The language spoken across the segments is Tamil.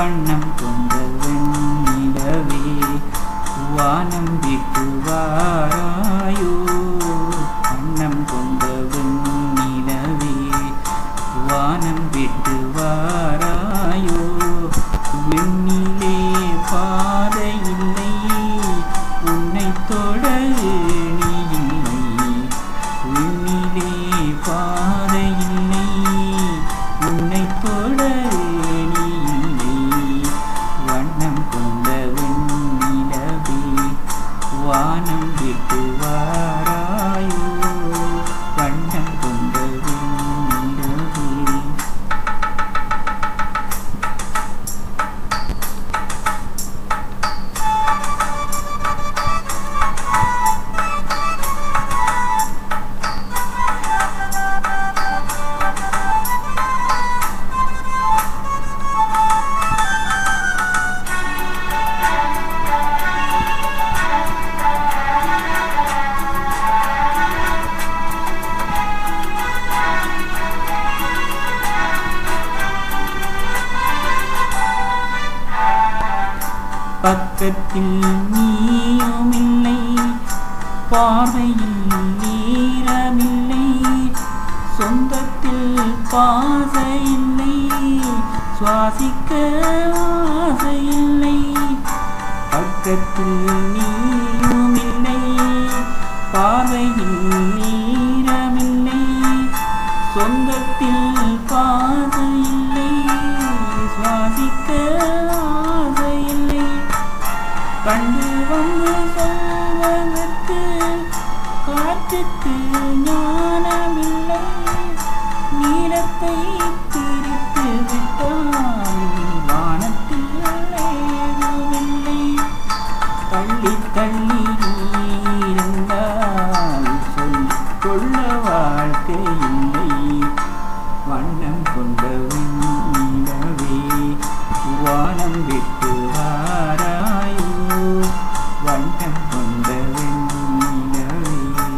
வண்ணம் கொண்ட வெண்ணிலவே வானம் விட்டு வாராயோ வண்ணம் கொண்ட வெண்ணிலவே வானம் விட்டு வாராயோ விண்ணிலே பாதை இல்லை உன்னை தொட நீ இல்லை விண்ணிலே பாதை இல்லை உன்னை தொட நீ இல்லை வண்ணம் கொண்ட வெண்ணிலவே வானம் விட்டு வாராயோ வண்ணம் கொண்ட வெண்ணிலவே பக்கத்தில் நீயுமில்லை பார்வையில் நீரமில்லை சொந்தத்தில் பாச இல்லை சுவாசிக்க ஆசையில்லை பக்கத்தில் நீயுமில்லை பார்வையில் நீரமில்லை சொந்தத்தில் பாச இல்லை சுவாசிக்க ஆசையில்லை கண்டு வந்து சொல்வதற்கு காற்றுக்கு ஞானமில்லை நீளத்தை பிரித்து விட்டால் வானத்தில் ஏதுமில்லை தள்ளி தள்ளி இருந்தால் சொல்லிக் கொள்ள வாழ்க்கை இல்லை வண்ணம் கொண்ட வெண்ணிலவே வானம் விட்டு வாராயோ வண்ணம் கொண்ட வெண்ணிலவே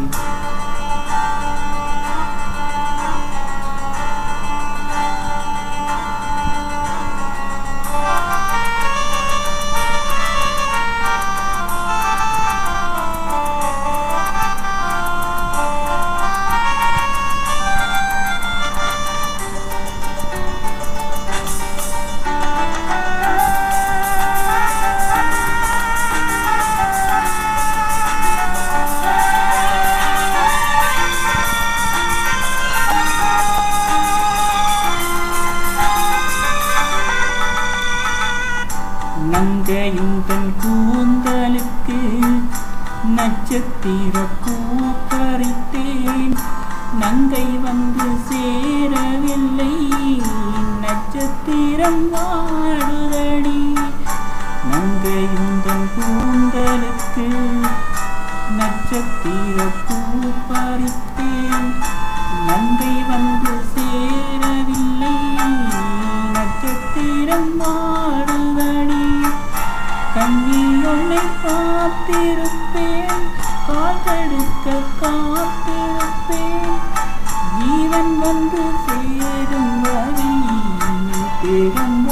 நங்கையும் தன் கூந்தலுக்கு நட்சத்திர கூப்பறித்தேன் நங்கை வந்து சேரவில்லை நட்சத்திரம் வாடுதடி நங்கையும் தன் கூந்தலுக்கு நட்சத்திர கூப்பறித்தேன் நங்கை வந்து சேரவில்லை நட்சத்திரம் வாடுதடி கண்ணி உன்னை காத்திருப்பேன் காத்தெடுக்க காத்திருப்பேன் ஜீவன் வந்து சேரும் வரை பெரும்